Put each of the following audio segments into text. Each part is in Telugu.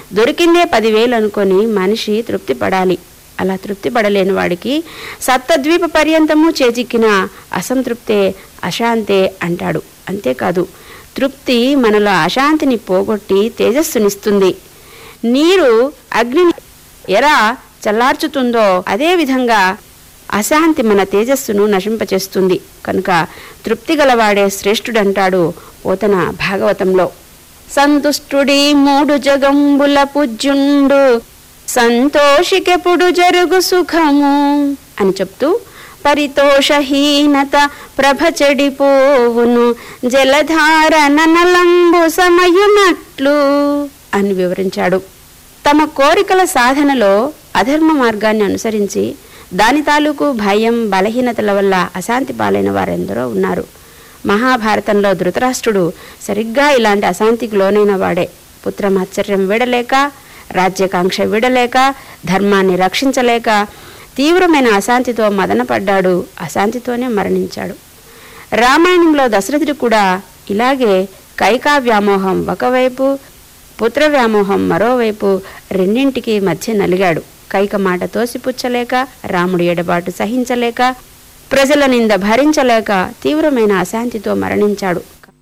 దొరికిందే పదివేలు అనుకొని మనిషి తృప్తి పడాలి అలా తృప్తి పడలేని వాడికి సప్తద్వీప పర్యంతము చేజిక్కిన అసంతృప్తే అశాంతే అంటాడు అంతేకాదు తృప్తి మనలో అశాంతిని పోగొట్టి తేజస్సునిస్తుంది నీరు అగ్నిని ఎలా చల్లార్చుతుందో అదే విధంగా అశాంతి మన తేజస్సును నశింపచేస్తుంది కనుక తృప్తి గలవాడే శ్రేష్ఠుడంటాడు పోతన భాగవతంలో సంతుష్టుడి మూడు జగంబుల పూజ్యుండు సంతోషికెప్పుడు జరుగు సుఖము అని చెప్తూ పరితోషహీనత ప్రభ చెడిపోవును జలధార ననలంబు సమయునట్లు అని వివరించాడు తమ కోరికల సాధనలో అధర్మ మార్గాన్ని అనుసరించి దాని తాలూకు భయం బలహీనతల వల్ల అశాంతి పాలైన వారెందరో ఉన్నారు మహాభారతంలో ధృతరాష్ట్రుడు సరిగ్గా ఇలాంటి అశాంతికి లోనైన వాడే పుత్రమాశ్చర్యం విడలేక రాజ్యకాంక్ష విడలేక ధర్మాన్ని రక్షించలేక తీవ్రమైన అశాంతితో మదనపడ్డాడు అశాంతితోనే మరణించాడు రామాయణంలో దశరథుడు కూడా ఇలాగే కైకా వ్యామోహం ఒకవైపు పుత్ర వ్యామోహం మరోవైపు రెండింటికి మధ్య నలిగాడు కైక మాట తోసిపుచ్చలేక రాముడి ఎడబాటు సహించలేక ప్రజల నింద భరించలేక తీవ్రమైన అశాంతితో మరణించాడు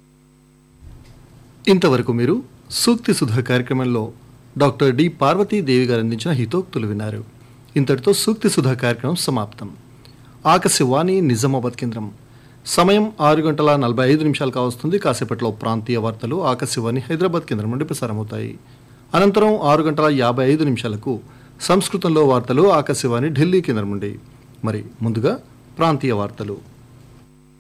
ఇంతవరకు మీరు సూక్తి సుధా కార్యక్రమంలో డాక్టర్ డి పార్వతీదేవి గారు అందించిన హితోక్తులు విన్నారు ఇంతటితో సూక్తి సుధా కార్యక్రమం సమాప్తం ఆకాశవాణి నిజామాబాద్ కేంద్రం సమయం ఆరు గంటల నలభై ఐదు నిమిషాలు కావస్తుంది కాసేపట్లో ప్రాంతీయ వార్తలు ఆకాశవాణి హైదరాబాద్ కేంద్రం నుండి ప్రసారమవుతాయి అనంతరం ఆరు గంటల యాభై ఐదు నిమిషాలకు సంస్కృతంలో వార్తలు ఆకాశవాణి ఢిల్లీ కేంద్రం నుండి మరి ముందుగా ప్రాంతీయ వార్తలు